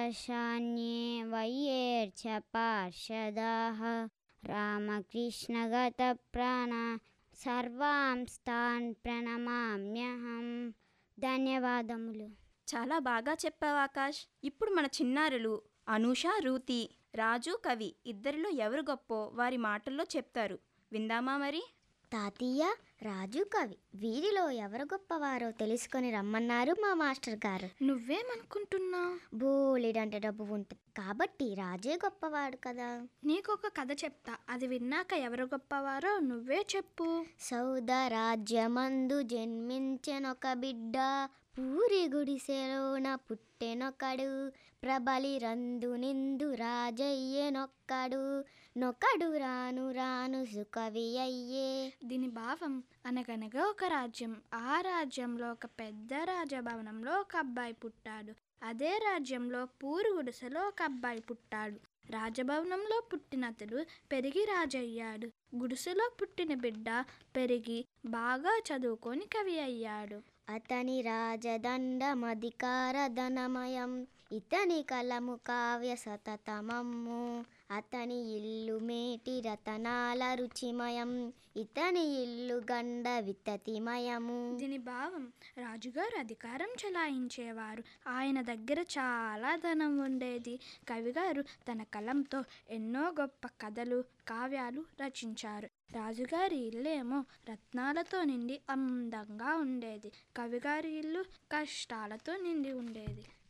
शान्ये वय्येर्च पार्षदाः రామకృష్ణగతప్రాణ సర్వాంస్తాన్ ప్రణమామ్యహం ధన్యవాదములు చాలా బాగా చెప్పావు ఆకాష్ ఇప్పుడు మన చిన్నారులు అనూష రూతి రాజు కవి ఇద్దరిలో ఎవరు గొప్పో వారి మాటల్లో చెప్తారు విందామా మరి తాతయ్య రాజు కవి వీరిలో ఎవరు గొప్పవారో తెలుసుకొని రమ్మన్నారు మా మాస్టర్ గారు నువ్వేమనుకుంటున్నావు బోలెడంటే డబ్బు ఉంటుంది కాబట్టి రాజే గొప్పవాడు కదా నీకొక కథ చెప్తా అది విన్నాక ఎవరు గొప్పవారో నువ్వే చెప్పు సౌద రాజ్యమందు జన్మించెనొక బిడ్డ పూరి గుడిసెలోన పుట్టెనొకడు ప్రబలి రందు నిందు రాజయ్యెనొక్కడు నొకడు రాను రాను సుకవి అయ్యే దీని భావం అనగనగా ఒక రాజ్యం ఆ రాజ్యంలో ఒక పెద్ద రాజభవనంలో ఒక అబ్బాయి పుట్టాడు అదే రాజ్యంలో పూరు గుడిసెలో ఒక అబ్బాయి పుట్టాడు రాజభవనంలో పుట్టిన అతడు పెరిగి రాజయ్యాడు గుడిసెలో పుట్టిన బిడ్డ పెరిగి బాగా చదువుకొని కవి అయ్యాడు అతని రాజదండమధికార ధనమయం ఇతని కలము కావ్య సతతమమ్ము అతని ఇల్లు మేటి రతనాల రుచిమయం ఇతని ఇల్లు గండ విత్తతిమయము దీని భావం రాజుగారు అధికారం చెలాయించేవారు ఆయన దగ్గర చాలా ధనం ఉండేది కవిగారు తన కలంతో ఎన్నో గొప్ప కథలు కావ్యాలు రచించారు రాజుగారి ఇల్లేమో రత్నాలతో నిండి అందంగా ఉండేది కవిగారి ఇల్లు కష్టాలతో నిండి ఉండేది